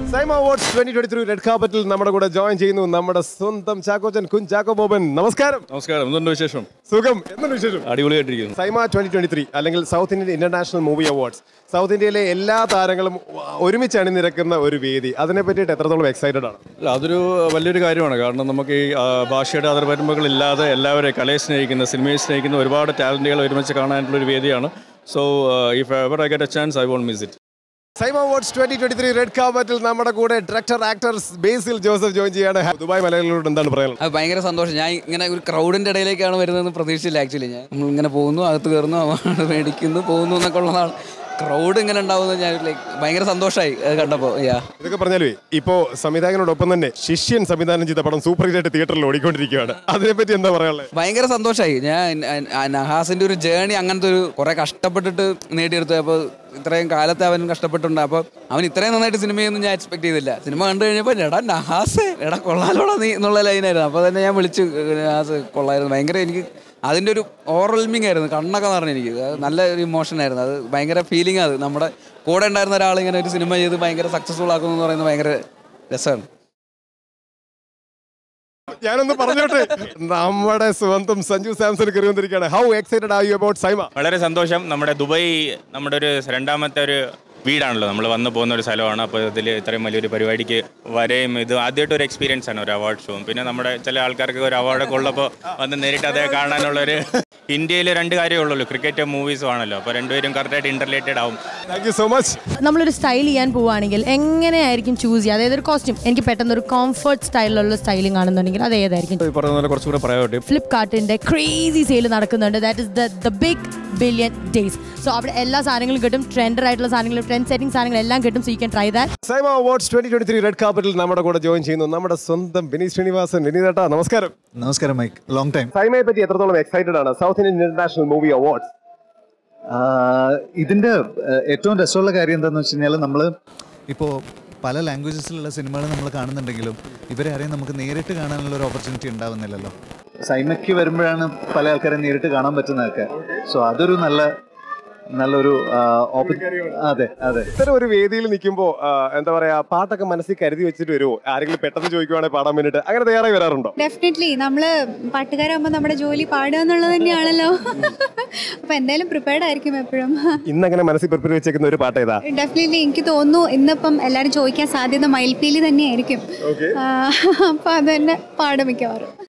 Saima awards twenty twenty three red കാർപ്പറ്റിൽ നമ്മുടെ കൂടെ ജോയിൻ ചെയ്യുന്നു നമ്മുടെ സ്വന്തം ചാക്കോച്ചൻ കുൻ ചാക്കോ ബോബൻ നമസ്കാരം നമസ്കാരം എന്തുണ്ട് വിശേഷം സുഖം എന്താണ് വിശേഷം അടിപൊളിയായിട്ടിരിക്കുന്നു സൈമ ട്വന്റി ട്വന്റി ത്രീ അല്ലെങ്കിൽ south Indian international movie awards south ഇന്ത്യയിലെ എല്ലാ താരങ്ങളും ഒരുമിച്ച് അണിനിരക്കുന്ന ഒരു വേദി അതിനെ പറ്റിയിട്ട് എത്രത്തോളം എക്സൈറ്റഡ് ആണ് അല്ല അതൊരു വലിയൊരു കാര്യമാണ് കാരണം നമുക്ക് ഈ ആ, ഭാഷയുടെ അതിർവരമ്പുകളില്ലാതെ എല്ലാവരെയും കലയെ സ്നേഹിക്കുന്ന സിനിമയെ സ്നേഹിക്കുന്ന ഒരുപാട് ടാലൻറ്റുകൾ ഒരുമിച്ച് കാണാനുള്ള ഒരു വേദിയാണ് so if ever I get a chance I won't miss it SIIMA awards twenty twenty three red കാർപ്പറ്റിൽ നമ്മുടെ കൂടെ director actor Basil Joseph join ചെയ്യാണ് ദുബായ് മലയാളികളോട് എന്താണ് പറയാനുള്ളത് അത് ഭയങ്കര സന്തോഷം ഞാൻ ഇങ്ങനെ ഒരു ക്രൗഡിന്റെ ഇടയിലേക്കാണ് വരുന്നതെന്ന് പ്രതീക്ഷിച്ചില്ല ആക്ച്വലി ഞാൻ നമ്മൾ ഇങ്ങനെ പോകുന്നു അകത്ത് കയറുന്നു award മേടിക്കുന്നു പോകുന്നു എന്നൊക്കെ ഉള്ളതാണ് ക്രൗഡ് ഇങ്ങനെ ഉണ്ടാവുന്നത് ഞാൻ ലൈക്ക് ഭയങ്കര സന്തോഷമായി അത് കണ്ടപ്പോൾ യാ ഇതൊക്കെ പറഞ്ഞാലേ ഇപ്പോ സംവിധായകനോടൊപ്പം തന്നെ ശിഷ്യൻ സംവിധാനം ചെയ്ത പടം സൂപ്പർ ഹിറ്റായിട്ട് തിയേറ്ററിൽ ഓടിക്കൊണ്ടിരിക്കുകയാണ് അതിനെപ്പറ്റി എന്താ പറയാനുള്ളത് ഭയങ്കര സന്തോഷമായി ഞാൻ അ- അ- നഹാസിന്റെ ഒരു ജേണി അങ്ങനത്തെ ഒരു കുറെ കഷ്ടപ്പെട്ടിട്ട് നേടിയെടുത്തു അപ്പോൾ ഇത്രയും കാലത്തെ അവൻ കഷ്ടപ്പെട്ടുണ്ട് അപ്പോൾ അവൻ ഇത്രയും നന്നായിട്ട് സിനിമയൊന്നും ഞാൻ എക്സ്പെക്ട് ചെയ്തില്ല സിനിമ കണ്ടു കഴിഞ്ഞപ്പോൾ എടാ നഹാസ് എടാ കൊള്ളാലോടാ നീ എന്നുള്ള ലൈനായിരുന്നു അപ്പോൾ തന്നെ ഞാൻ വിളിച്ചു നഹാസ് കൊള്ളായിരുന്നു ഭയങ്കര എനിക്ക് അതിൻ്റെ ഒരു ഓവർവെൽമിങ് ആയിരുന്നു കണ്ണൊക്കെ നിറഞ്ഞു എനിക്ക് അത് നല്ല ഒരു ഇമോഷൻ ആയിരുന്നു അത് ഭയങ്കര ഫീലിംഗ് അത് നമ്മുടെ കൂടെ ഉണ്ടായിരുന്ന ഒരാൾ ഇങ്ങനെ ഒരു സിനിമ ചെയ്ത് ഭയങ്കര സക്സസ്ഫുൾ ആക്കുന്നു എന്ന് പറയുന്നത് ഭയങ്കര രസമാണ് ഞാനൊന്ന് പറഞ്ഞോട്ടെ നമ്മുടെ സ്വന്തം സഞ്ജു സാംസൺ കയറി വന്നിരിക്കുകയാണ് how excited are you about SIIMA വളരെ സന്തോഷം നമ്മുടെ ദുബായ് നമ്മുടെ ഒരു രണ്ടാമത്തെ ഒരു വീടാണല്ലോ നമ്മൾ വന്നു പോകുന്ന ഒരു സ്ഥലമാണ് അപ്പോൾ ഇതിൽ ഇത്രയും വലിയൊരു പരിപാടിക്ക് വരെയും ഇത് ആദ്യമായിട്ട് ഒരു എക്സ്പീരിയൻസ് ആണ് ഒരു അവാർഡ് ഷോയും പിന്നെ നമ്മുടെ ചില ആൾക്കാർക്ക് ഒരു അവാർഡൊക്കെ ഉള്ളപ്പോൾ വന്ന് നേരിട്ട് അതേ കാണാനുള്ള ഒരു ഇന്ത്യയിൽ രണ്ട് കാര്യമേ ഉള്ളൂ ക്രിക്കറ്റും മൂവീസും ആണല്ലോ അപ്പോൾ രണ്ടുപേരും കറക്റ്റായിട്ട് ഇന്റർലേറ്റഡ് ആവും താങ്ക് യു സോ മച്ച് നമ്മളൊരു സ്റ്റൈൽ ചെയ്യാൻ പോവുകയാണെങ്കിൽ എങ്ങനെയായിരിക്കും ചൂസ് ചെയ്യുക അതായത് ഒരു കോസ്റ്റ്യൂം എനിക്ക് പെട്ടെന്ന് ഒരു കംഫർട്ട് സ്റ്റൈലിലുള്ള സ്റ്റൈലിംഗ് ആണെന്നുണ്ടെങ്കിൽ അത് ഏതായിരിക്കും ഈ പറഞ്ഞ പോലെ കുറച്ചുകൂടെ പ്രയോറിറ്റി ഫ്ലിപ്കാർട്ടിന്റെ ക്രേസി സെയിൽ നടക്കുന്നുണ്ട് that is the the big billion days so അവിടെ എല്ലാ സാധനങ്ങളും കിട്ടും ട്രെൻഡർ ആയിട്ടുള്ള സാധനങ്ങൾ ട്രെൻഡ് സെറ്റിംഗ് സാധനങ്ങൾ എല്ലാം കിട്ടും so you can try that SIIMA awards twenty twenty three red കാർപ്പറ്റിൽ നമ്മുടെ കൂടെ ജോയിൻ ചെയ്യുന്നു നമ്മുടെ സ്വന്തം വിനീത് ശ്രീനിവാസൻ വിനീതേട്ടാ നമസ്കാരം നമസ്കാരം മൈക്ക് ലോങ് ടൈം സൈമയെ പറ്റി എത്രത്തോളം എക്സൈറ്റഡ് ആണ് south Indian international movie awards ഇതിന്റെ ആ, ഏറ്റവും രസമുള്ള കാര്യം എന്താണെന്ന് വെച്ച് കഴിഞ്ഞാൽ നമ്മൾ ഇപ്പോൾ പല ലാംഗ്വേജസിലുള്ള സിനിമകൾ നമ്മൾ കാണുന്നുണ്ടെങ്കിലും ഇവരെ ആരെയും നമുക്ക് നേരിട്ട് കാണാനുള്ള ഒരു ഓപ്പർച്യൂണിറ്റി ഉണ്ടാവുന്നില്ലല്ലോ സൈമയ്ക്ക് വരുമ്പോഴാണ് പല ആൾക്കാരെ നേരിട്ട് കാണാൻ പറ്റുന്നതൊക്കെ സോ അതൊരു നല്ല നല്ലൊരു ആ, ഓപ്പ- അതെ അതെ ഇത്തരം ഒരു വേദിയിൽ നിൽക്കുമ്പോൾ എന്താ പറയാ പാട്ടൊക്കെ മനസ്സിൽ കരുതി വെച്ചിട്ട് വരുമോ ആരെങ്കിലും പെട്ടെന്ന് ചോദിക്കുവാണെങ്കിൽ പാടാൻ വേണ്ടിയിട്ട് അങ്ങനെ തയ്യാറായി വരാറുണ്ടോ ഡെഫിനറ്റ്ലി നമ്മള് പാട്ടുകാരാകുമ്പോൾ നമ്മുടെ ജോലി പാടുക എന്നുള്ളത് തന്നെയാണല്ലോ അപ്പൊ എന്തായാലും പ്രിപ്പയർഡ് ആയിരിക്കും എപ്പോഴും ഇന്നങ്ങനെ മനസ്സിൽ പ്രിപ്പയർ വെച്ചേക്കുന്ന ഒരു പാട്ട് ഏതാ ഡെഫിനറ്റ്ലി എനിക്ക് തോന്നുന്നു ഇന്നിപ്പം എല്ലാവരും ചോദിക്കാൻ സാധ്യത മയിൽപ്പീലി തന്നെയായിരിക്കും ആ, അപ്പൊ അത് തന്നെ പാടും മിക്കവാറും